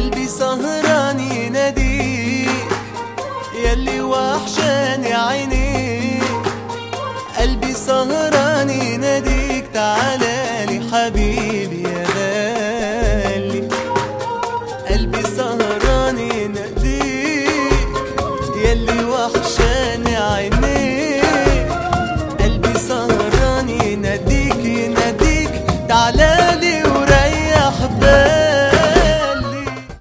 قلبي سهران يناديك يلي وحشاني عينيك قلبي سهران يناديك تعالى لي حبيبي يا غالي قلبي سهران